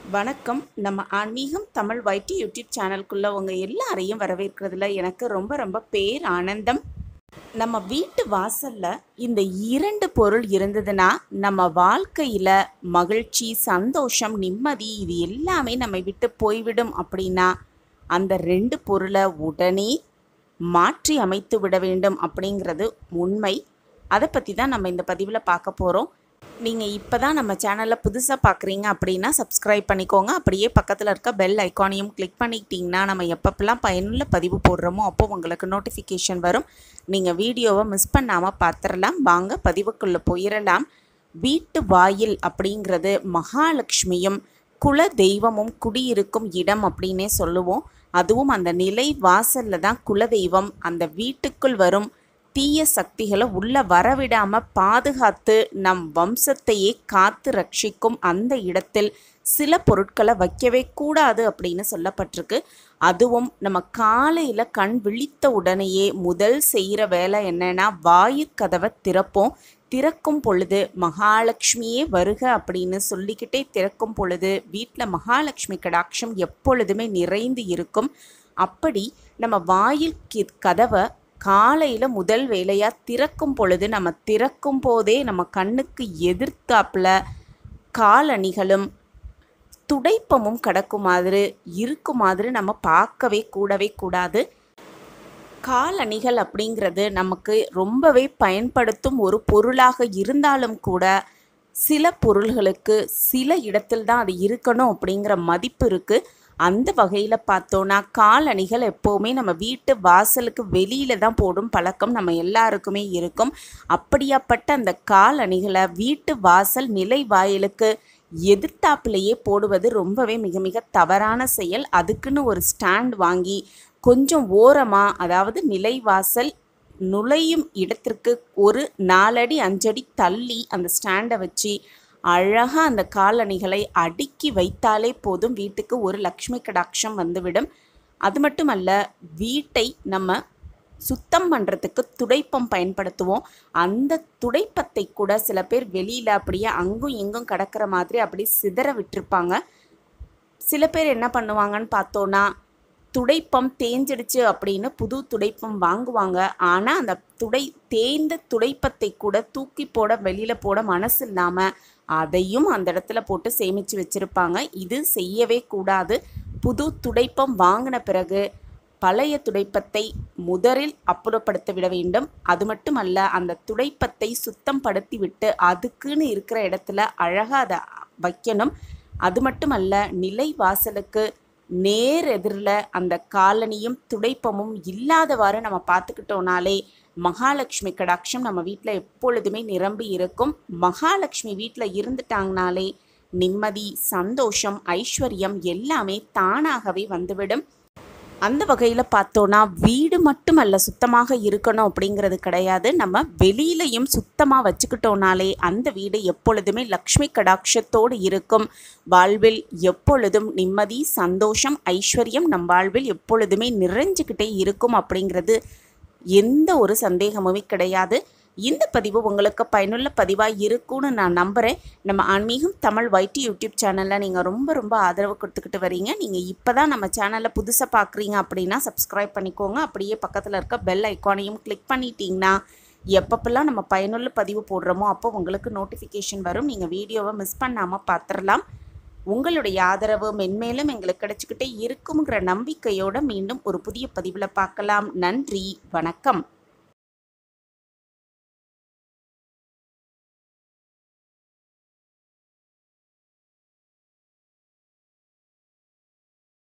வணக்கம் நம்ம ஆன்மீகம் தமிழ் வைட்டி யூடியூப் சேனலுக்குள்ள உங்க எல்லாரையும் வரவேற்கிறதுல எனக்கு ரொம்ப ரொம்ப பேர் ஆனந்தம் நம்ம வீட்டு வாசல்ல இந்த இரண்டு பொருள் இருந்ததுன்னா நம்ம வாழ்க்கையில மகிழ்ச்சி சந்தோஷம் நிம்மதி இது எல்லாமே நம்மை விட்டு போய்விடும் அப்படின்னா அந்த ரெண்டு பொருளை உடனே மாற்றி அமைத்து விட வேண்டும் அப்படிங்கிறது உண்மை அதை பற்றி தான் நம்ம இந்த பதிவில் பார்க்க போகிறோம் நீங்கள் இப்போ தான் நம்ம சேனலில் புதுசாக பார்க்குறீங்க அப்படின்னா சப்ஸ்கிரைப் பண்ணிக்கோங்க அப்படியே பக்கத்தில் இருக்க பெல் ஐக்கானையும் கிளிக் பண்ணிக்கிட்டிங்கன்னா நம்ம எப்பப்பெல்லாம் பயனுள்ள பதிவு போடுறோமோ அப்போ உங்களுக்கு நோட்டிஃபிகேஷன் வரும் நீங்கள் வீடியோவை மிஸ் பண்ணாமல் பார்த்துடலாம் வாங்க பதிவுக்குள்ளே போயிடலாம் வீட்டு வாயில் அப்படிங்கிறது மகாலட்சுமியும் குல தெய்வமும் குடியிருக்கும் இடம் அப்படின்னே சொல்லுவோம் அதுவும் அந்த நிலை வாசல்ல தான் குலதெய்வம் அந்த வீட்டுக்குள் வரும் தீய சக்திகளை உள்ள வரவிடாம பாதுகாத்து நம் வம்சத்தையே காத்து ரட்சிக்கும் அந்த இடத்தில் சில பொருட்களை வைக்கவே கூடாது அப்படின்னு சொல்லப்பட்டிருக்கு அதுவும் நம்ம காலையில் கண் விழித்த உடனேயே முதல் செய்கிற வேலை என்னன்னா வாயிற்கதவை திறப்போம் திறக்கும் பொழுது மகாலட்சுமியே வருக அப்படின்னு சொல்லிக்கிட்டே திறக்கும் பொழுது வீட்டில் மகாலட்சுமி கடாட்சம் எப்பொழுதுமே நிறைந்து இருக்கும் அப்படி நம்ம வாயில் கி- கதவை காலையில் முதல் வேலையாக திறக்கும் பொழுது நம்ம திறக்கும் போதே நம்ம கண்ணுக்கு எதிர்த்தாப்புல காலணிகளும் துடைப்பமும் கடக்குமாறு இருக்குமாறு நம்ம பார்க்கவே கூடவே கூடாது காலணிகள் அப்படிங்கிறது நமக்கு ரொம்பவே பயன்படுத்தும் ஒரு பொருளாக இருந்தாலும் கூட சில பொருள்களுக்கு சில இடத்தில் தான் அது இருக்கணும் அப்படிங்கிற மதிப்பு இருக்குது அந்த வகையில் பார்த்தோன்னா காலணிகள் எப்போவுமே நம்ம வீட்டு வாசலுக்கு வெளியில் தான் போடும் பழக்கம் நம்ம எல்லாருக்குமே இருக்கும் அப்படியாப்பட்ட அந்த காலணிகளை வீட்டு வாசல் நிலை வாயிலுக்கு எதிர்த்தாப்புலையே போடுவது ரொம்பவே மிக மிக தவறான செயல் அதுக்குன்னு ஒரு ஸ்டாண்ட் வாங்கி கொஞ்சம் ஓரமாக அதாவது நிலைவாசல் நுழையும் இடத்திற்கு ஒரு நாலடி அஞ்சடி தள்ளி அந்த ஸ்டாண்டை வச்சு அழகாக அந்த காலணிகளை அடுக்கி வைத்தாலே போதும் வீட்டுக்கு ஒரு லக்ஷ்மி கடாட்சம் வந்துவிடும் அது மட்டுமல்ல வீட்டை நம்ம சுத்தம் பண்ணுறதுக்கு துடைப்பம் பயன்படுத்துவோம் அந்த துடைப்பத்தை கூட சில பேர் வெளியில் அப்படியே அங்கும் இங்கும் கிடக்கிற மாதிரி அப்படி சிதற விட்டிருப்பாங்க சில பேர் என்ன பண்ணுவாங்கன்னு பார்த்தோன்னா துடைப்பம் தேஞ்சிடுச்சு அப்படின்னு புது துடைப்பம் வாங்குவாங்க ஆனால் அந்த துடை தேய்ந்த துடைப்பத்தை கூட தூக்கி போட வெளியில் போட மனசு இல்லாமல் அதையும் அந்த இடத்துல போட்டு சேமித்து வச்சுருப்பாங்க இது செய்யவே கூடாது புது துடைப்பம் வாங்கின பிறகு பழைய துடைப்பத்தை முதலில் அப்புறப்படுத்த விட வேண்டும் அது மட்டுமல்ல அந்த துடைப்பத்தை சுத்தம் படுத்தி விட்டு அதுக்குன்னு இருக்கிற இடத்துல அழகாக அதை வைக்கணும் அது மட்டுமல்ல நிலை வாசலுக்கு நேர் எதிரில் அந்த காலனியும் துடைப்பமும் இல்லாதவாறு நம்ம பார்த்துக்கிட்டோனாலே மகாலட்சுமி கடாட்சம் நம்ம வீட்டில் எப்பொழுதுமே நிரம்பி இருக்கும் மகாலட்சுமி வீட்டில் இருந்துட்டாங்கனாலே நிம்மதி சந்தோஷம் ஐஸ்வர்யம் எல்லாமே தானாகவே வந்துவிடும் அந்த வகையில் பார்த்தோன்னா வீடு மட்டுமல்ல சுத்தமாக இருக்கணும் அப்படிங்கிறது கிடையாது நம்ம வெளியிலையும் சுத்தமாக வச்சுக்கிட்டோனாலே அந்த வீடு எப்பொழுதுமே லக்ஷ்மி கடாட்சத்தோடு இருக்கும் வாழ்வில் எப்பொழுதும் நிம்மதி சந்தோஷம் ஐஸ்வர்யம் நம் வாழ்வில் எப்பொழுதுமே நிறைஞ்சுக்கிட்டே இருக்கும் அப்படிங்கிறது எந்த ஒரு சந்தேகமுமே கிடையாது இந்த பதிவு உங்களுக்கு பயனுள்ள பதிவாக இருக்கும்னு நான் நம்புகிறேன் நம்ம ஆன்மீகம் தமிழ் வைட்டி யூடியூப் சேனலில் நீங்கள் ரொம்ப ரொம்ப ஆதரவு கொடுத்துக்கிட்டு வரீங்க நீங்கள் இப்போ தான் நம்ம சேனலை புதுசாக பார்க்குறீங்க அப்படின்னா சப்ஸ்கிரைப் பண்ணிக்கோங்க அப்படியே பக்கத்தில் இருக்க பெல் ஐக்கானையும் கிளிக் பண்ணிட்டீங்கன்னா எப்பப்பெல்லாம் நம்ம பயனுள்ள பதிவு போடுறோமோ அப்போ உங்களுக்கு நோட்டிஃபிகேஷன் வரும் நீங்கள் வீடியோவை மிஸ் பண்ணாமல் பார்த்துடலாம் உங்களுடைய ஆதரவு மென்மேலும் எங்களுக்கு கிடைச்சிக்கிட்டே இருக்குங்கிற நம்பிக்கையோட மீண்டும் ஒரு புதிய பதிவில் பார்க்கலாம் நன்றி வணக்கம்